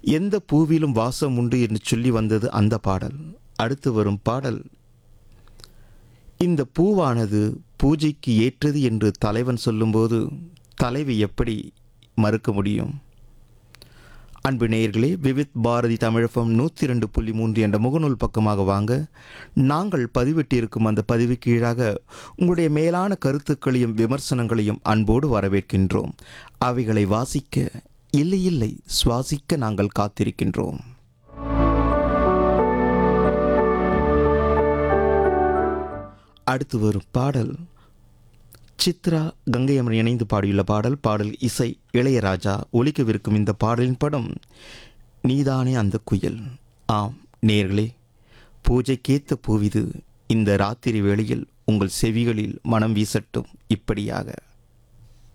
எந்த பூவிலும் வாசம் உண்டு என்று சொல்லி வந்தது அந்த பாடல் அடுத்து வரும் பாடல் இந்த பூவானது பூஜைக்கு ஏற்றது என்று தலைவன் சொல்லும்போது தலைவி எப்படி மறுக்க முடியும் அன்பு நேயர்களே விவித் பாரதி தமிழகம் நூற்றி ரெண்டு புள்ளி மூன்று என்ற முகநூல் பக்கமாக வாங்க நாங்கள் பதிவிட்டிருக்கும் அந்த பதிவு கீழாக உங்களுடைய மேலான கருத்துக்களையும் விமர்சனங்களையும் அன்போடு வரவேற்கின்றோம் அவைகளை வாசிக்க இல்லை இல்லை சுவாசிக்க நாங்கள் காத்திருக்கின்றோம் அடுத்து வரும் பாடல் சித்ரா கங்கை அமரன் இணைந்து பாடியுள்ள பாடல் பாடல் இசை இளையராஜா ஒலிக்கவிருக்கும் இந்த பாடலின் படம் நீதானே அந்த குயில் ஆம் நேர்களே பூஜைக்கேத்த பூவிது இந்த ராத்திரி வேளையில் உங்கள் செவிகளில் மனம் வீசட்டும் இப்படியாக